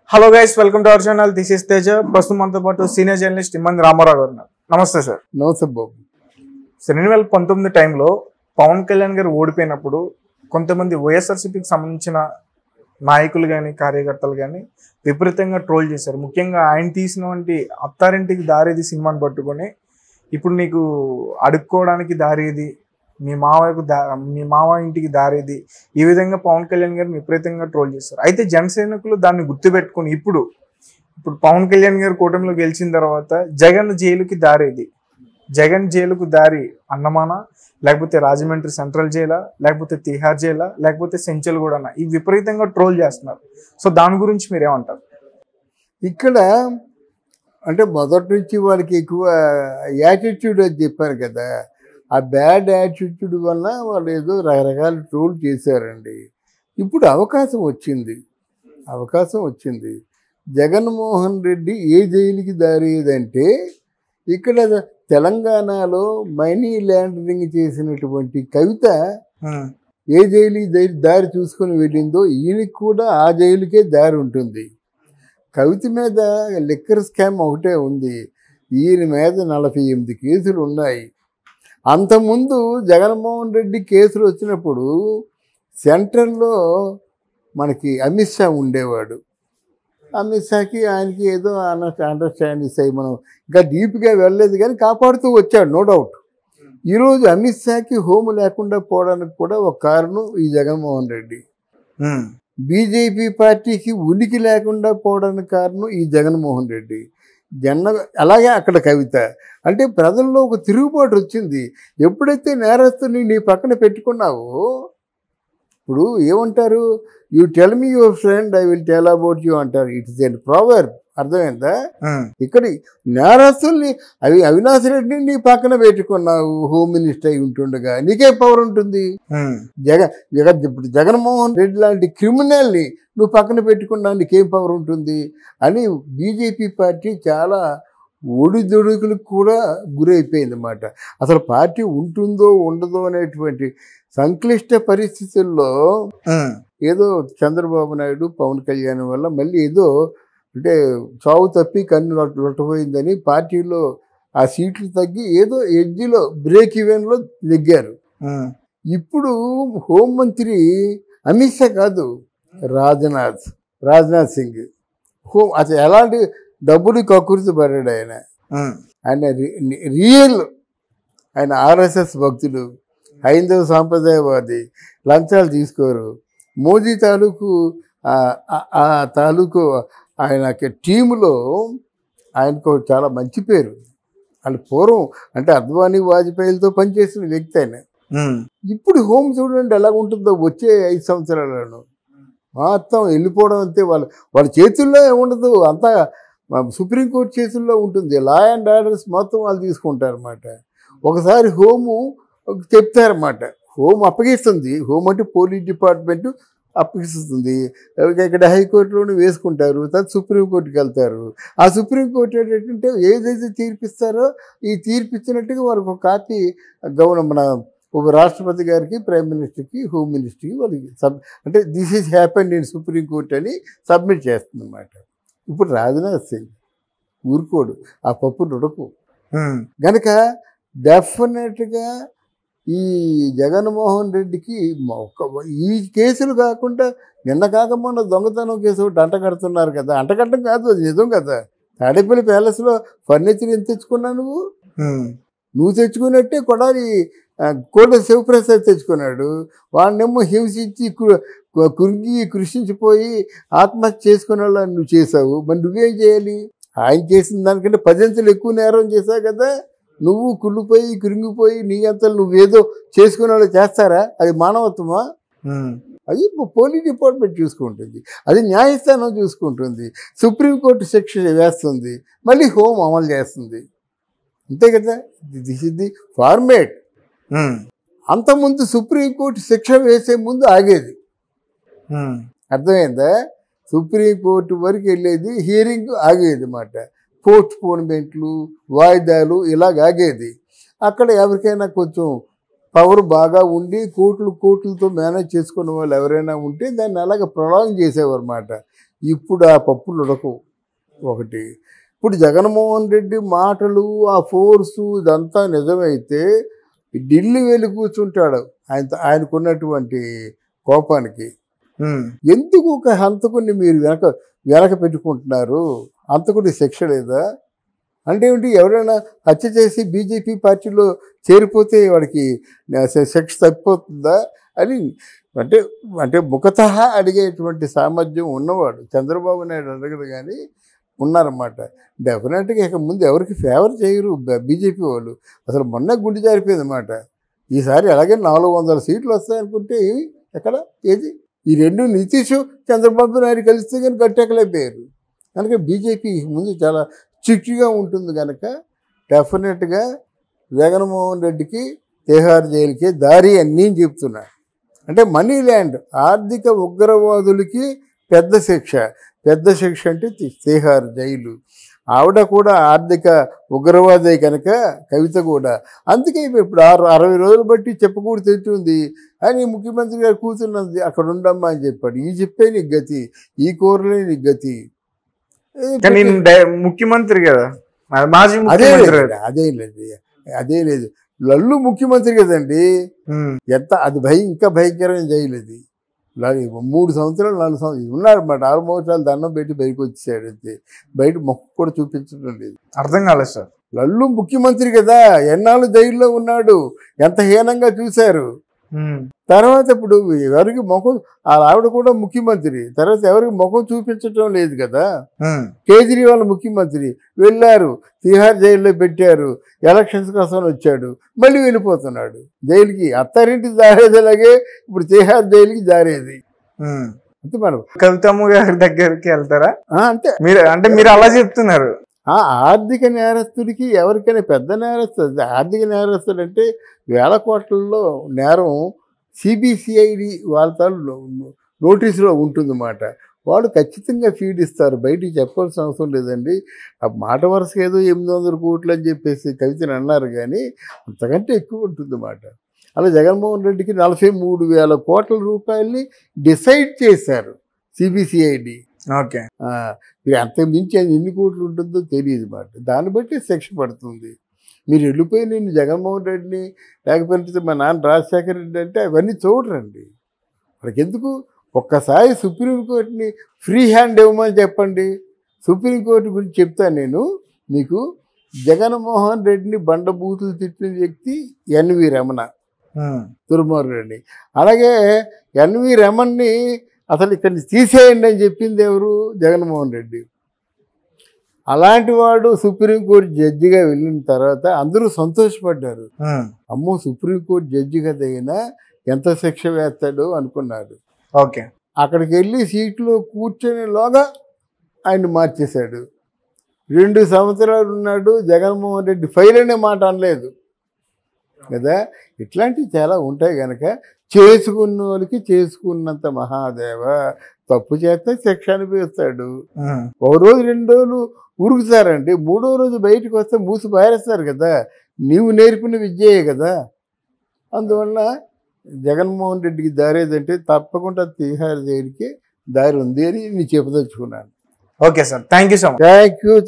Hello guys welcome to our channel this is Teja ప్రస్తుతం మనతో పాటు సీనియర్ జర్నలిస్ట్ ఇమ్మంది రామారావు గారు ఉన్నారు నమస్తే సార్ నమస్తే బాబు సో రెండు వేల పంతొమ్మిది టైంలో పవన్ కళ్యాణ్ గారు ఓడిపోయినప్పుడు కొంతమంది వైఎస్ఆర్సీపీకి సంబంధించిన నాయకులు కానీ కార్యకర్తలు కానీ విపరీతంగా ట్రోల్ చేశారు ముఖ్యంగా ఆయన తీసినటువంటి అత్తారింటికి దారేది సినిమాని పట్టుకొని ఇప్పుడు నీకు అడుక్కోవడానికి దారేది మీ మావకు దా మీ మావ ఇంటికి దారేది ఈ విధంగా పవన్ కళ్యాణ్ గారిని విపరీతంగా ట్రోల్ చేస్తారు అయితే జనసైనికులు దాన్ని గుర్తుపెట్టుకొని ఇప్పుడు ఇప్పుడు పవన్ కళ్యాణ్ గారు కూటమిలో గెలిచిన తర్వాత జగన్ జైలుకి దారేది జగన్ జైలుకు దారి అన్నమాన లేకపోతే రాజమండ్రి సెంట్రల్ జైలా లేకపోతే తిహార్ జైలా లేకపోతే సెంచల్గూడనా ఈ విపరీతంగా ట్రోల్ చేస్తున్నారు సో దాని గురించి మీరు ఏమంటారు ఇక్కడ అంటే మొదటి నుంచి వాళ్ళకి ఎక్కువ యాటిట్యూడ్ అని చెప్పారు కదా ఆ బ్యాడ్ యాటిట్యూడ్ వల్ల వాళ్ళు ఏదో రకరకాల ట్రోల్ చేశారండి ఇప్పుడు అవకాశం వచ్చింది అవకాశం వచ్చింది జగన్మోహన్ రెడ్డి ఏ జైలుకి దారేదంటే ఇక్కడ తెలంగాణలో మనీ ల్యాండరింగ్ చేసినటువంటి కవిత ఏ జైలు దారి దారి చూసుకొని వెళ్ళిందో ఈయనకి కూడా ఆ జైలుకే దారి ఉంటుంది కవిత మీద లిక్కర్ స్కామ్ ఒకటే ఉంది ఈయన మీద నలభై ఎనిమిది కేసులు ఉన్నాయి అంతకుముందు జగన్మోహన్ రెడ్డి కేసులు వచ్చినప్పుడు సెంట్రల్లో మనకి అమిత్ షా ఉండేవాడు అమిత్ షాకి ఆయనకి ఏదో అండర్ అండర్స్టాండింగ్స్ అయ్యి మనం ఇంకా డీప్గా వెళ్ళలేదు కానీ కాపాడుతూ వచ్చాడు నో డౌట్ ఈరోజు అమిత్ షాకి హోము లేకుండా పోవడానికి కూడా ఒక కారణం ఈ జగన్మోహన్ రెడ్డి బీజేపీ పార్టీకి ఉనికి లేకుండా పోవడానికి కారణం ఈ జగన్మోహన్ రెడ్డి జన అలాగే అక్కడ కవిత అంటే ప్రజల్లో ఒక తిరుగుబాటు వచ్చింది ఎప్పుడైతే నేరస్తుని నీ పక్కన పెట్టుకున్నావో ఇప్పుడు ఏమంటారు you tell me your friend I will tell about you అంటారు ఇట్ ఇస్ ఎన్ ప్రావర్ అర్థమైందా ఇక్కడ నేరస్తుల్ని అవి అవినాష్ రెడ్డిని నీ పక్కన పెట్టుకున్నావు హోమ్ మినిస్టర్ అయి ఉంటుండగా నీకే పవర్ ఉంటుంది జగ జగ ఇప్పుడు జగన్మోహన్ రెడ్డి లాంటి క్రిమినల్ని నువ్వు పక్కన పెట్టుకున్నా నీకేం పవర్ ఉంటుంది అని బీజేపీ పార్టీ చాలా ఒడిదుడుకులకు కూడా గురైపోయింది అన్నమాట అసలు పార్టీ ఉంటుందో ఉండదో అనేటువంటి సంక్లిష్ట పరిస్థితుల్లో ఏదో చంద్రబాబు నాయుడు పవన్ కళ్యాణ్ వల్ల మళ్ళీ ఏదో అంటే చావు తప్పి కన్ను లొట్ట- లొట్టపోయిందని పార్టీలో ఆ సీట్లు తగ్గి ఏదో ఎడ్జిలో బ్రేక్ ఈవెన్లో నెగ్గారు ఇప్పుడు హోంమంత్రి అమిత్ షా కాదు రాజ్నాథ్ రాజ్నాథ్ సింగ్ హోం అసలు ఎలాంటి డబ్బులు కక్కుర్తి పడ్డాడు ఆయన ఆయన రి- ని- రియల్ ఆయన ఆర్ఎస్ఎస్ భక్తుడు హైందవ సాంప్రదాయవాది లంచాలు తీసుకోరు మోదీ తాలూకు ఆ- ఆ- ఆ తాలూకు ఆయన టీములో ఆయనకు చాలా మంచి పేరు వాళ్ళు పూర్వం అంటే అద్వానీ వాజ్పేయిలతో పనిచేసిన వ్యక్తి ఆయన ఇప్పుడు హోమ్ చూడండి ఎలా ఉంటుందో వచ్చే ఐదు సంవత్సరాలను మొత్తం వెళ్ళిపోవడం అంతే వాళ్ళ వాళ్ళ చేతుల్లో ఉండదు అంతా మా సుప్రీంకోర్టు చేతుల్లో ఉంటుంది లా అండ్ ఆర్డర్స్ మొత్తం వాళ్ళు తీసుకుంటారన్నమాట ఒకసారి హోము చెప్తారన్నమాట హోమ్ అప్పగిస్తుంది హోమ్ అంటే పోలీస్ డిపార్ట్మెంట్ అప్పగిస్తుంది ఇక్కడ హైకోర్టులోనే వేసుకుంటారు తర్వాత సుప్రీంకోర్టుకి వెళ్తారు ఆ సుప్రీంకోర్టు ఏంటంటే ఏదైతే తీర్పిస్తారో ఈ తీర్పిచ్చినట్టుగా వారికి ఒక కాపీ గవర్న మన ఒక రాష్ట్రపతి గారికి ప్రైమ్ మినిస్టర్కి హోమ్ మినిస్టర్కి వాళ్ళకి సబ్ అంటే this is happened in Supreme Court అని సబ్మిట్ చేస్తుంది అన్నమాట ఇప్పుడు రాజ్నాథ్ సింగ్ ఊరుకోడు ఆ పప్పు నుడకు గనక డెఫినెట్గా ఈ జగన్మోహన్ రెడ్డికి ఒక- ఈ కేసులు కాకుండా నిన్న కాక మొన్న దొంగతనం కేసు ఒకటి అంటగడుతున్నారు కదా అంటగట్టం కాదు అది నిజం కదా తాడేపల్లి ప్యాలెస్లో ఫర్నిచర్ ఎంత తెచ్చుకున్నావు నువ్వు నువ్వు తెచ్చుకున్నట్టే కొడాలి ఆ, కోట శివప్రసాద్ తెచ్చుకున్నాడు వాడినేమో హింసించి కు- కు- కురిగి కృషించిపోయి ఆత్మహత్య చేసుకునే వాళ్ళని నువ్వు చేసావు మరి నువ్వేం చేయాలి ఆయన చేసిన దానికంటే పదింతలు ఎక్కువ నేరం చేశావు కదా నువ్వు కుళ్ళిపోయి కురింగిపోయి నీ అంతలు నువ్వేదో చేసుకునే వాళ్ళు చేస్తారా అది మానవత్వమా అది పోలీస్ డిపార్ట్మెంట్ చూసుకుంటుంది అది న్యాయస్థానం చూసుకుంటుంది సుప్రీంకోర్టు శిక్ష వేస్తుంది మళ్ళీ హోం అమలు చేస్తుంది అంతే కదా దిస్ ఇస్ ది ఫార్మేట్ అంతకుముందు సుప్రీంకోర్టు శిక్ష వేసే ముందు ఆగేది అర్థమైందా సుప్రీంకోర్టు వరకు వెళ్ళేది హియరింగ్ ఆగేది అన్నమాట పోస్ట్ పోన్మెంట్లు వాయిదాలు ఇలాగ ఆగేది అక్కడ ఎవరికైనా కొంచెం పవర్ బాగా ఉండి కోట్లు కోట్లతో మేనేజ్ చేసుకున్న వాళ్ళు ఎవరైనా ఉంటే దాన్ని అలాగే ప్రొలాంగ్ చేసేవారు అన్నమాట ఇప్పుడు ఆ పప్పులు ఉడకవు ఒకటి ఇప్పుడు జగన్మోహన్ రెడ్డి మాటలు ఆ ఫోర్సు ఇదంతా నిజమైతే ఢిల్లీ వెళ్ళి కూర్చుంటాడు ఆయన ఆయనకున్నటువంటి కోపానికి ఉమ్, ఎందుకు ఒక హంతకుడిని మీరు వెనక వెనక పెట్టుకుంటున్నారు హంతకుడి శిక్ష లేదా అంటే ఏంటి ఎవరైనా హత్య చేసి బీజేపీ పార్టీలో చేరిపోతే వాడికి శ- శిక్ష తప్పిపోతుందా అని అంటే అంటే ముఖతః అడిగేటువంటి సామర్థ్యం ఉన్నవాడు చంద్రబాబు నాయుడు అడగదు కానీ ఉన్నారన్నమాట డెఫినెట్గా ఇక ముందు ఎవరికి ఫేవర్ చేయరు బీజేపీ వాళ్ళు అసలు మొన్న గుండె జారిపోయింది అన్నమాట ఈసారి అలాగే నాలుగు వందల సీట్లు వస్తాయనుకుంటే ఏమి ఎక్కడ ఏది ఈ రెండు నితీష్ చంద్రబాబు నాయుడు కలిస్తే కానీ గట్టెక్కలేకపోయారు కనుక బీజేపీ ముందు చాలా చిక్కిగా ఉంటుంది కనుక డెఫినెట్గా జగన్మోహన్ రెడ్డికి తిహార్ జైలుకి దారి అని నేను చెప్తున్నా అంటే మనీ ల్యాండ్ ఆర్థిక ఉగ్రవాదులకి పెద్ద శిక్ష పెద్ద శిక్ష అంటే తి- తిహార్ జైలు ఆవిడ కూడా ఆర్థిక ఉగ్రవాదే కనుక కవిత కూడా అందుకే ఇప్పుడు ఆరు అరవై రోజులు బట్టి చెప్పకూడదు తెచ్చింది అని ముఖ్యమంత్రి గారు కూతున్నది అక్కడ ఉండమ్మా అని చెప్పాడు ఈ చెప్పే నీకు గతి ఈ కూరలే నీకు గతి ఏ కానీ నేను డై- ముఖ్యమంత్రి కదా మా- మాజీ అదే ముఖ్యమంత్రి లేదు కదా. అదే లేదు అదే లేదు లల్లు ముఖ్యమంత్రి కదండి ఉమ్, ఎంత అది భయం ఇంకా భయంకరమైన జైలు అది లా- మూడు సంవత్సరాలు నాలుగు సంవత్సరాలు ఉన్నాడు అన్నమాట ఆల్మోస్ట్ వాళ్ళు దండం పెట్టి బయటకు వచ్చేసాడు అంతే బయట మొక్క కూడా చూపించడం లేదు అర్థం కాలేదు సార్ లల్లు ముఖ్యమంత్రి కదా ఎన్నాళ్ళు జైల్లో ఉన్నాడు ఎంత హీనంగా చూశారు ఉమ్, తర్వాత ఇప్పుడు ఎవరికి ముఖం ఆ ఆవిడ కూడా ముఖ్యమంత్రి తర్వాత ఎవరికి ముఖం చూపించడం లేదు కదా ఉమ్, కేజ్రీవాల్ ముఖ్యమంత్రి వెళ్ళారు తిహార్ జైల్లో పెట్టారు ఎలక్షన్స్ కోసం వచ్చాడు మళ్ళీ వెళ్ళిపోతున్నాడు జైలుకి అత్తారింటి జారేదిలాగే ఇప్పుడు తిహార్ జైలుకి జారేది ఉమ్. అంతే మనం కవితమ్మ గారి దగ్గరికి వెళ్తారా ఆ, అంతే మీరు అంటే మీరు అలా చెప్తున్నారు ఆ ఆర్థిక నేరస్తుడికి ఎవరికైనా పెద్ద నేరస్తుడు ఆర్థిక నేరస్తుడు అంటే వేల కోట్లలో నేరం సిబిసిఐడి వాళ్ళ తాలూ నోటీసులో ఉంటుందన్నమాట వాళ్ళు ఖచ్చితంగా ఫీడ్ ఇస్తారు బయటికి చెప్పాల్సిన అవసరం లేదండి ఆ మాట వరుసగా ఏదో ఎనిమిది వందల కోట్లు అని చెప్పేసి కవితని అన్నారు కానీ అంతకంటే ఎక్కువ ఉంటుందన్నమాట అలా జగన్మోహన్ రెడ్డికి నలభై మూడు వేల కోట్ల రూపాయల్ని డిసైడ్ చేశారు సిబిసిఐడి ఓకే మీరు అంత మించి అది ఎన్ని కోట్లు ఉంటుందో తెలియదు మాట దాన్ని బట్టి శిక్ష పడుతుంది మీరు వెళ్ళిపోయి నేను జగన్మోహన్ రెడ్డిని లేకపోతే మా నాన్న రాజశేఖర రెడ్డి అంటే అవన్నీ చూడరండి వాళ్ళకి ఎందుకు ఒక్కసారి సుప్రీంకోర్టుని ఫ్రీ హ్యాండ్ ఇవ్వమని చెప్పండి సుప్రీంకోర్టు గురించి చెప్తాను నేను మీకు జగన్మోహన్ రెడ్డిని బండబూతులు తిట్టిన వ్యక్తి ఎన్వి రమణ ఉమ్, దుర్మార్గుడిని అలాగే ఎన్వి రమణ్ని అసలు ఇక్కడి నుంచి తీసేయండి అని చెప్పింది ఎవరు జగన్మోహన్ రెడ్డి అలాంటి వాడు సుప్రీంకోర్టు జడ్జిగా వెళ్ళిన తర్వాత అందరూ సంతోషపడ్డారు ఉమ్, అమ్మో సుప్రీంకోర్టు జడ్జి కదైనా ఎంత శిక్ష వేస్తాడో అనుకున్నారు ఓకే అక్కడికి వెళ్ళి సీట్లో కూర్చొనేలోగా ఆయన మార్చేశాడు రెండు సంవత్సరాలు ఉన్నాడు జగన్మోహన్ రెడ్డి ఫైల్ అనే మాట అనలేదు కదా ఇట్లాంటివి చాలా ఉంటాయి కనుక చేసుకున్న వాళ్ళకి చేసుకున్నంత మహాదేవ తప్పు చేస్తే శిక్ష అనిపిస్తాడు ఉమ్, ఒక రోజు రెండు రోజులు ఉరుకుతారండి మూడో రోజు బయటకు వస్తే మూసి పారేస్తారు కదా నీవు నేర్పిన విద్యయే కదా అందువల్ల జగన్మోహన్ రెడ్డికి దారి ఏదంటే తప్పకుండా తీహార్ జైలుకి దారి ఉంది అని నేను చెప్పదలుచుకున్నాను okay sir thank you so much thank you